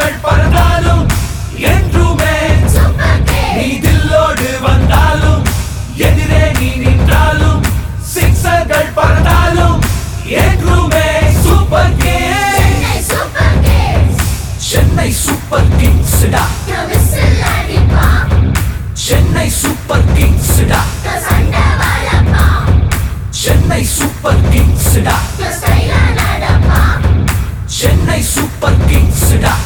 சிக்ஸர்கள் பறந்தாலும் என்றுமே நீ தில்லோடு வந்தாலும் எதிரே நீ நின்றாலும் சிக்ஸர்கள் பறந்தாலும் என்றுமே சூப்பர் கிங்ஸ் சென்னை சூப்பர் கிங்ஸ்டா சென்னை சூப்பர் கிங்ஸ்டா சென்னை சூப்பர் கிங்ஸ்டா சென்னை சூப்பர் கிங்ஸ்டா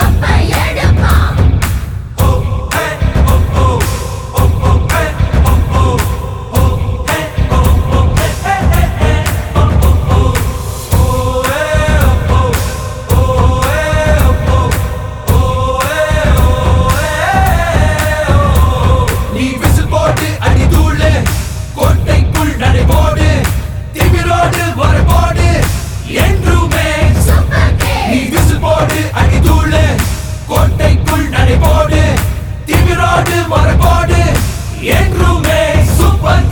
நீ விசில் போட்டு அடி தூளு கோட்டைக்குள் நடைபோடு திமிரோடு வரபோடு என்றுமே நீ விசில் போடு அடி தூளு கோட்டைக்குள் நடைபோடு திமிரோடு வரபோடு என்றுமே சூப்பர்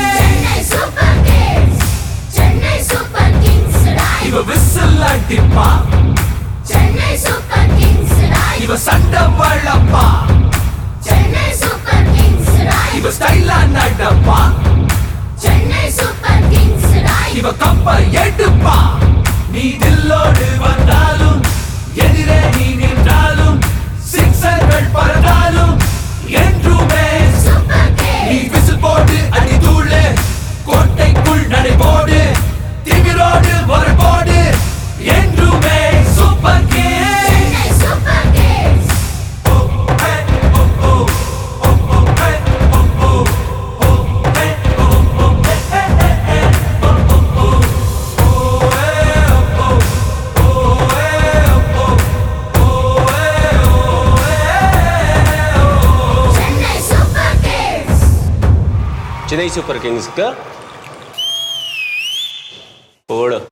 கிங்ஸ் இவ விசில் அடிப்பா சென்னை சூப்பர் கிங்ஸ் இவ சண்டை வளப்பா சென்னை சூப்பர் கிங்ஸ் இவ ஸ்டைலா நடப்பா சென்னை சூப்பர் கிங்ஸ் இவ கப்ப எடுப்பா நீ தில்லோடு வந்தாலும் எதிரே நீ நின்றாலும் சிக்ஸர்கள் பறந்தாலும் என்றுமே சூப்பர் நீ கிங்ஸ் விசில் போடு அடி தூளு கோட்டைக்குள் நடைபோடு திமிரோடு வரபோடு என்றுமே Super Kings Chennai Super Kings Chennai Super Kings Chennai Super கிங்ஸ்க்கு ஓடு